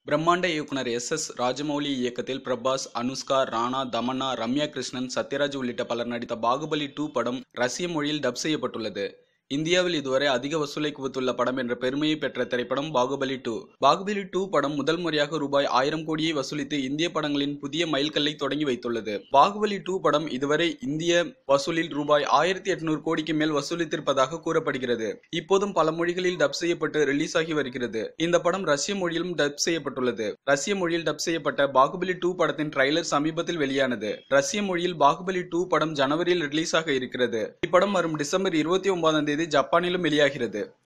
பிரம்மாண்ட இயக்குனர் S S Rajamouli இயக்கத்தில் பிரபாஸ் அனுஷ்கா ராணா தமன்னா ரம்யா கிருஷ்ணன் சத்யராஜ் உள்ளிட்ட பலர் நடித்த பாகுபலி டூ படம் ரஷ்ய மொழியில் டப் செய்யப்பட்டுள்ளது இந்தியாவில் இதுவரை அதிக வசூலை குவித்துள்ள படம் என்ற பெருமையை பெற்ற திரைப்படம் பாகுபலி டூ பாகுபலி டூ படம் முதல் முறையாக ரூபாய் ஆயிரம் கோடியை வசூலித்து இந்திய படங்களின் புதிய மைல்கல்லை தொடங்கி வைத்துள்ளது பாகுபலி டூ படம் இதுவரை இந்திய வசூலில் ரூபாய் ஆயிரத்தி எட்நூறு கோடிக்கு மேல் வசூலித்திருப்பதாக கூறப்படுகிறது இப்போதும் பல மொழிகளில் டப் செய்யப்பட்டு ரிலீஸ் ஆகி வருகிறது இந்த படம் ரஷ்ய மொழியிலும் டப் செய்யப்பட்டுள்ளது ரஷ்ய மொழியில் டப் செய்யப்பட்ட பாகுபலி டூ படத்தின் ட்ரைலர் சமீபத்தில் வெளியானது ரஷ்ய மொழியில் பாகுபலி டூ படம் ஜனவரியில் ரிலீஸ் ஆக இருக்கிறது இப்படம் வரும் டிசம்பர் இருபத்தி ஒன்பதாம் தேதி ஜப்பானிலும் வெளியாகிறது